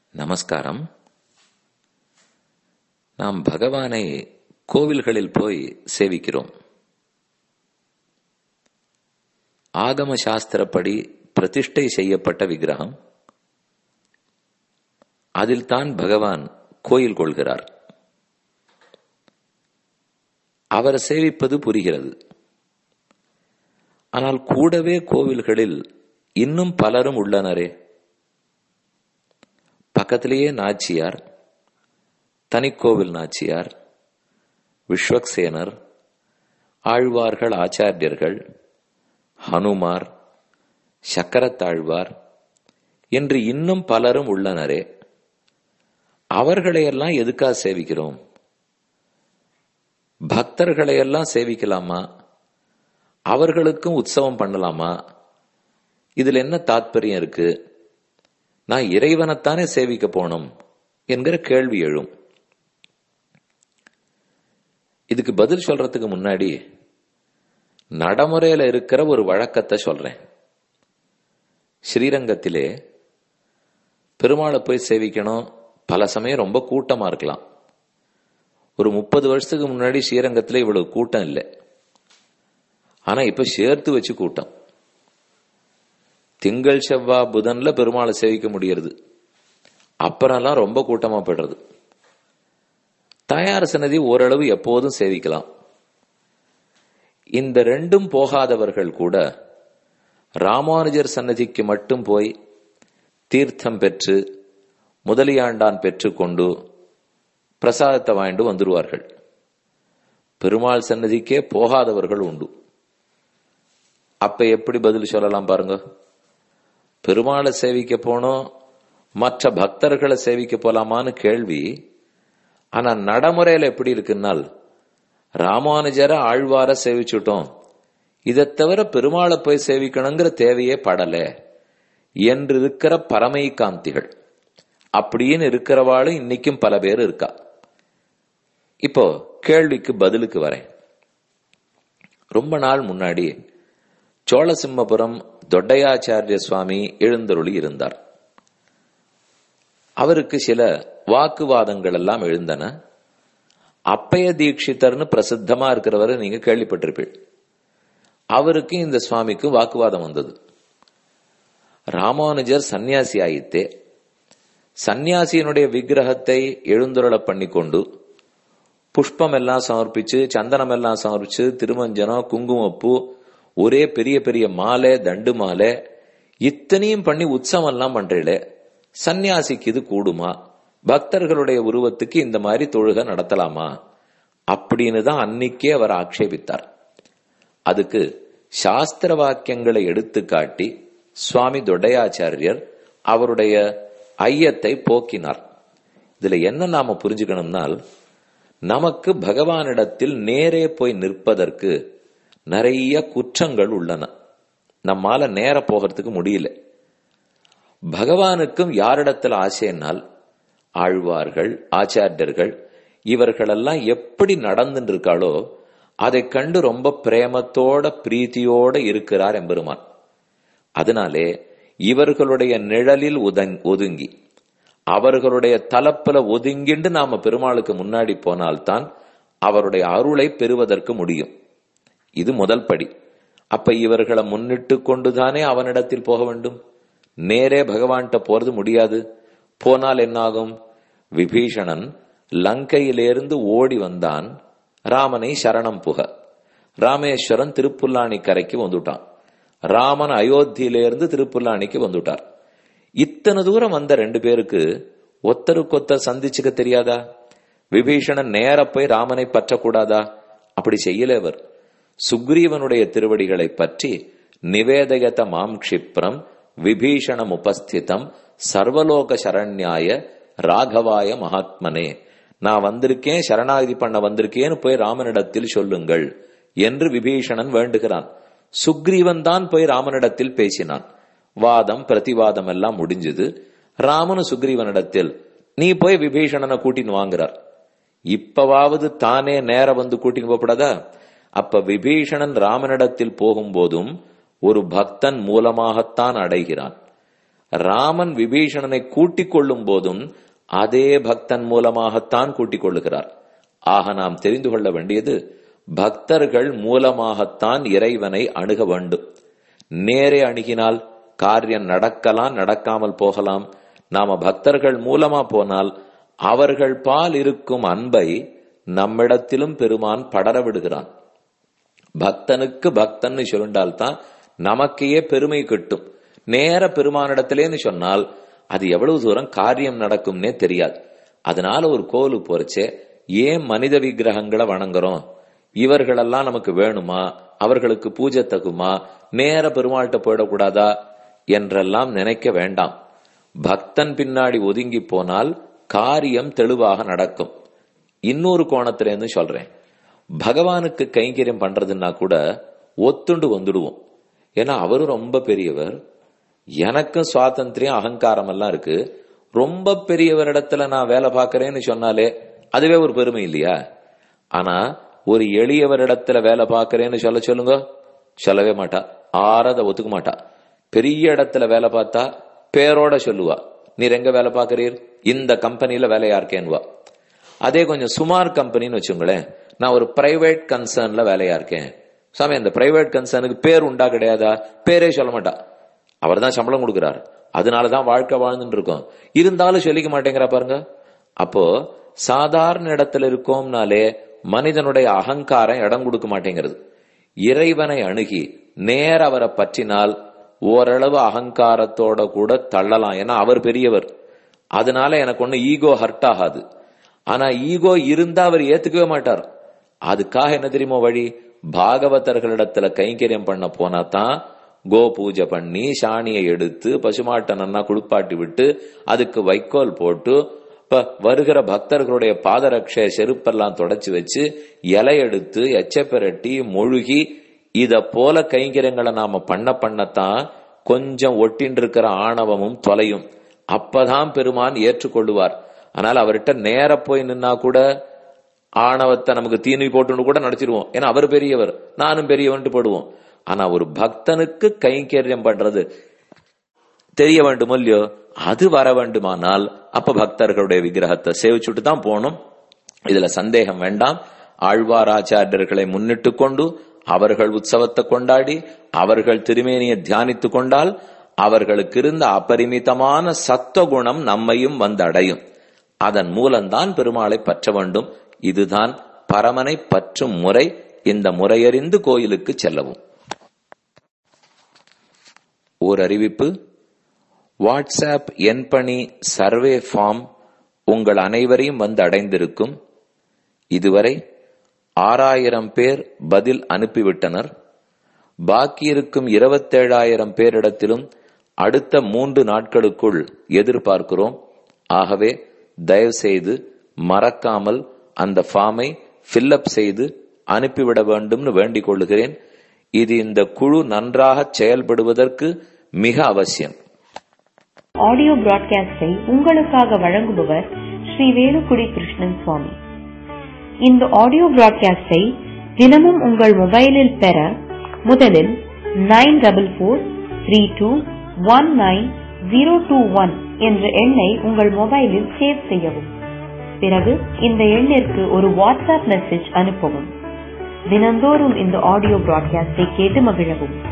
நமஸ்காரம் நாம் பகவானை கோவில்களில் போய் சேவிக்கிறோம் ஆகம சாஸ்திரப்படி பிரதிஷ்டை செய்யப்பட்ட விக்கிரகம் அதில் தான் பகவான் கோயில் கொள்கிறார் அவர் சேவிப்பது புரிகிறது ஆனால் கூடவே கோவில்களில் இன்னும் பலரும் உள்ளனரே பக்கத்திலேயே நாச்சியார் தனிக்கோவில் நாச்சியார் விஸ்வக்சேனர் ஆழ்வார்கள் ஆச்சாரியர்கள் ஹனுமார் சக்கரத்தாழ்வார் என்று இன்னும் பலரும் உள்ளனரே அவர்களையெல்லாம் எதுக்கா சேவிக்கிறோம் பக்தர்களையெல்லாம் சேவிக்கலாமா அவர்களுக்கும் உற்சவம் பண்ணலாமா இதுல என்ன தாத்பரியம் இருக்கு நான் இறைவனைத்தானே சேவிக்க போனோம் என்கிற கேள்வி எழும் இதுக்கு பதில் சொல்றதுக்கு முன்னாடி நடைமுறையில இருக்கிற ஒரு வழக்கத்தை சொல்றேன் ஸ்ரீரங்கத்திலே பெருமாளை போய் சேவிக்கணும் பல சமயம் ரொம்ப கூட்டமா இருக்கலாம் ஒரு முப்பது வருஷத்துக்கு முன்னாடி ஸ்ரீரங்கத்துல இவ்வளவு கூட்டம் இல்லை ஆனா இப்ப சேர்த்து வச்சு கூட்டம் திங்கள் செவ்வா புதன்ல பெருமாளை சேவிக்க முடியறது அப்புறம்லாம் ரொம்ப கூட்டமா போயிடுறது தாயார் சன்னதி ஓரளவு எப்போதும் சேவிக்கலாம் இந்த ரெண்டும் போகாதவர்கள் கூட ராமானுஜர் சன்னதிக்கு மட்டும் போய் தீர்த்தம் பெற்று முதலியாண்டான் பெற்றுக்கொண்டு பிரசாதத்தை வாங்கிட்டு வந்துருவார்கள் பெருமாள் சன்னதிக்கே போகாதவர்கள் உண்டு அப்ப எப்படி பதில் சொல்லலாம் பாருங்க பெருமாளை சேவிக்க போனோம் மற்ற பக்தர்களை சேவிக்க போலாமான்னு கேள்வி ஆனா நடைமுறையில எப்படி இருக்குன்னால் ராமானுஜர ஆழ்வார சேவிச்சுட்டோம் இதை தவிர பெருமாளை போய் சேவிக்கணுங்கிற தேவையே படல என்று இருக்கிற பரமை காந்திகள் அப்படின்னு இருக்கிறவாளும் இன்னைக்கும் பல பேர் இருக்கா இப்போ கேள்விக்கு பதிலுக்கு வரேன் ரொம்ப நாள் முன்னாடி சோழசிம்மபுரம் தொட்டையாச்சாரிய சுவாமி எழுந்தருளி இருந்தார் அவருக்கு சில வாக்குவாதங்கள் எல்லாம் எழுந்தன அப்பய தீட்சிதர்னு பிரசித்தமா இருக்கிறவரை நீங்க கேள்விப்பட்டிருப்பீள் அவருக்கு இந்த சுவாமிக்கு வாக்குவாதம் வந்தது ராமானுஜர் சன்னியாசி ஆயித்தே சன்னியாசியினுடைய விக்கிரகத்தை எழுந்துருள பண்ணிக்கொண்டு புஷ்பம் எல்லாம் சமர்ப்பிச்சு சந்தனம் எல்லாம் சமர்ப்பிச்சு திருமஞ்சனம் குங்குமப்பூ ஒரே பெரிய பெரிய மாலை தண்டு மாலை இத்தனையும் பண்ணி உற்சவம் எல்லாம் பண்றீங்களே சன்னியாசிக்கு இது கூடுமா பக்தர்களுடைய உருவத்துக்கு இந்த மாதிரி தொழுகை நடத்தலாமா அப்படின்னு தான் அன்னைக்கே அவர் ஆக்ஷேபித்தார் அதுக்கு சாஸ்திர வாக்கியங்களை எடுத்து காட்டி சுவாமி தொடையாச்சாரியர் அவருடைய ஐயத்தை போக்கினார் இதுல என்ன நாம புரிஞ்சுக்கணும்னால் நமக்கு பகவானிடத்தில் நேரே போய் நிற்பதற்கு நிறைய குற்றங்கள் உள்ளன நம்மால நேர போகிறதுக்கு முடியல பகவானுக்கும் யாரிடத்தில் ஆசைனால் ஆழ்வார்கள் ஆச்சாரியர்கள் இவர்களெல்லாம் எப்படி நடந்துட்டு இருக்காளோ அதை கண்டு ரொம்ப பிரேமத்தோட பிரீத்தியோட இருக்கிறார் எம்பெருமான் அதனாலே இவர்களுடைய நிழலில் ஒதுங்கி அவர்களுடைய தலப்புல ஒதுங்கிண்டு நாம பெருமாளுக்கு முன்னாடி போனால்தான் அவருடைய அருளை பெறுவதற்கு முடியும் இது முதல் படி அப்ப இவர்களை முன்னிட்டு கொண்டுதானே அவனிடத்தில் போக வேண்டும் நேரே பகவான்கிட்ட போறது முடியாது போனால் என்னாகும் விபீஷணன் லங்கையிலிருந்து ஓடி வந்தான் ராமனை சரணம் புக ராமேஸ்வரன் திருப்புல்லாணி கரைக்கு வந்துட்டான் ராமன் அயோத்தியிலிருந்து திருப்புல்லாணிக்கு வந்துட்டார் இத்தனை தூரம் வந்த ரெண்டு பேருக்கு ஒத்தருக்கொத்தர் சந்திச்சுக்க தெரியாதா விபீஷணன் நேர போய் ராமனை பற்றக்கூடாதா அப்படி செய்யல அவர் சுக்ரீவனுடைய திருவடிகளை பற்றி நிவேதயத மாம் க்ஷிப்ரம் விபீஷணம் உபஸ்திதம் சர்வலோக சரண்யாய ராகவாய மகாத்மனே நான் வந்திருக்கேன் சரணாகதி பண்ண வந்திருக்கேன்னு போய் ராமனிடத்தில் சொல்லுங்கள் என்று விபீஷணன் வேண்டுகிறான் சுக்ரீவன் தான் போய் ராமனிடத்தில் பேசினான் வாதம் பிரதிவாதம் எல்லாம் முடிஞ்சது ராமனு சுக்ரீவனிடத்தில் நீ போய் விபீஷணனை கூட்டின்னு வாங்குறார் இப்பவாவது தானே நேர வந்து கூட்டின்னு போகப்படாதா அப்ப விபீஷணன் ராமனிடத்தில் போகும்போதும் ஒரு பக்தன் மூலமாகத்தான் அடைகிறான் ராமன் விபீஷணனை கூட்டிக் கொள்ளும் போதும் அதே பக்தன் மூலமாகத்தான் கூட்டிக் கொள்ளுகிறார் ஆக நாம் தெரிந்து கொள்ள வேண்டியது பக்தர்கள் மூலமாகத்தான் இறைவனை அணுக வேண்டும் நேரே அணுகினால் காரியம் நடக்கலாம் நடக்காமல் போகலாம் நாம பக்தர்கள் மூலமா போனால் அவர்கள் பால் இருக்கும் அன்பை நம்மிடத்திலும் பெருமான் படர விடுகிறான் பக்தனுக்கு பக்தன்னு சொல்லிண்டால்தான் நமக்கையே பெருமை கிட்டும் நேர பெருமானிடத்திலேன்னு சொன்னால் அது எவ்வளவு தூரம் காரியம் நடக்கும்னே தெரியாது அதனால ஒரு கோவிலுக்கு போறச்சே ஏன் மனித விக்கிரகங்களை வணங்குறோம் இவர்களெல்லாம் நமக்கு வேணுமா அவர்களுக்கு பூஜை தகுமா நேர பெருமாள்கிட்ட போயிடக்கூடாதா என்றெல்லாம் நினைக்க வேண்டாம் பக்தன் பின்னாடி ஒதுங்கி போனால் காரியம் தெளிவாக நடக்கும் இன்னொரு கோணத்திலேருந்து சொல்றேன் பகவானுக்கு கைங்கரியம் பண்றதுன்னா கூட ஒத்துண்டு வந்துடுவோம் ஏன்னா அவரும் ரொம்ப பெரியவர் எனக்கும் சுவாதந்திரியம் அகங்காரம் எல்லாம் இருக்கு ரொம்ப பெரியவரிடத்துல நான் வேலை பார்க்கறேன்னு சொன்னாலே அதுவே ஒரு பெருமை இல்லையா ஆனா ஒரு எளியவரிடத்துல வேலை பார்க்கறேன்னு சொல்ல சொல்லுங்க சொல்லவே மாட்டா ஆறத ஒத்துக்க மாட்டா பெரிய இடத்துல வேலை பார்த்தா பேரோட சொல்லுவா நீர் எங்க வேலை பார்க்கறீர் இந்த கம்பெனில வேலையா இருக்கேன்வா அதே கொஞ்சம் சுமார் கம்பெனின்னு வச்சுங்களேன் நான் ஒரு பிரைவேட் கன்சர்ன்ல வேலையா இருக்கேன் சாமி அந்த பிரைவேட் கன்சர்னுக்கு பேர் உண்டா கிடையாதா பேரே சொல்ல மாட்டா அவர் தான் சம்பளம் கொடுக்கிறார் அதனாலதான் வாழ்க்கை வாழ்ந்துட்டு இருக்கோம் இருந்தாலும் சொல்லிக்க மாட்டேங்கிறா பாருங்க அப்போ சாதாரண இடத்துல இருக்கோம்னாலே மனிதனுடைய அகங்காரம் இடம் கொடுக்க மாட்டேங்கிறது இறைவனை அணுகி நேர அவரை பற்றினால் ஓரளவு அகங்காரத்தோட கூட தள்ளலாம் ஏன்னா அவர் பெரியவர் அதனால எனக்கு ஒண்ணு ஈகோ ஹர்ட் ஆகாது ஆனா ஈகோ இருந்தா அவர் ஏத்துக்கவே மாட்டார் அதுக்காக என்ன தெரியுமோ வழி பாகவதர்களிடத்துல கைங்கரியம் பண்ண போனா தான் கோ பூஜை பண்ணி சாணியை எடுத்து பசுமாட்டை நன்னா குளிப்பாட்டி விட்டு அதுக்கு வைக்கோல் போட்டு இப்ப வருகிற பக்தர்களுடைய பாதரட்சை செருப்பெல்லாம் தொடச்சு வச்சு இலை எடுத்து எச்ச பிரட்டி மொழுகி இத போல கைங்கரியங்களை நாம பண்ண பண்ணத்தான் கொஞ்சம் ஒட்டின்னு இருக்கிற ஆணவமும் தொலையும் அப்பதான் பெருமான் ஏற்றுக்கொள்ளுவார் ஆனால் அவர்கிட்ட நேர போய் நின்னா கூட ஆணவத்தை நமக்கு தீனி போட்டுன்னு கூட நடத்திடுவோம் ஏன்னா அவர் பெரியவர் நானும் பெரியவன்ட்டு போடுவோம் ஆனா ஒரு பக்தனுக்கு கைங்கரியம் பண்றது தெரிய வேண்டுமோ இல்லையோ அது வர வேண்டுமானால் அப்ப பக்தர்களுடைய விக்கிரகத்தை சேவிச்சுட்டு தான் போகணும் இதுல சந்தேகம் வேண்டாம் ஆழ்வாராச்சாரியர்களை முன்னிட்டு கொண்டு அவர்கள் உற்சவத்தை கொண்டாடி அவர்கள் திருமேனியை தியானித்து கொண்டால் அவர்களுக்கு இருந்த அபரிமிதமான சத்துவகுணம் நம்மையும் வந்தடையும் அதன் மூலம்தான் பெருமாளை பற்ற வேண்டும் இதுதான் பரமனை பற்றும் முறை இந்த முறையறிந்து கோயிலுக்கு செல்லவும் ஓர் அறிவிப்பு வாட்ஸ்அப் என்பணி சர்வே ஃபார்ம் உங்கள் அனைவரையும் வந்து அடைந்திருக்கும் இதுவரை ஆறாயிரம் பேர் பதில் அனுப்பிவிட்டனர் பாக்கி இருக்கும் இருபத்தேழாயிரம் பேரிடத்திலும் அடுத்த மூன்று நாட்களுக்குள் எதிர்பார்க்கிறோம் ஆகவே தயவு செய்து மறக்காமல் அந்த ஃபார்மை ஃபில்அப் செய்து அனுப்பிவிட வேண்டும்னு வேண்டிக் கொள்ளுகிறேன் இது இந்த குழு நன்றாக செயல்படுவதற்கு மிக அவசியம் ஆடியோ பிராட்காஸ்டை உங்களுக்காக வழங்குபவர் ஸ்ரீ வேலுக்குடி கிருஷ்ணன் சுவாமி இந்த ஆடியோ பிராட்காஸ்டை தினமும் உங்கள் மொபைலில் பெற முதலில் nine double four three two one nine zero two one என்ற எண்ணை உங்கள் மொபைலில் சேவ் செய்யவும் பிறகு இந்த எண்ணிற்கு ஒரு வாட்ஸ்அப் மெசேஜ் அனுப்பவும் தினந்தோறும் இந்த ஆடியோ பிராட்காஸ்டை கேட்டு மகிழவும்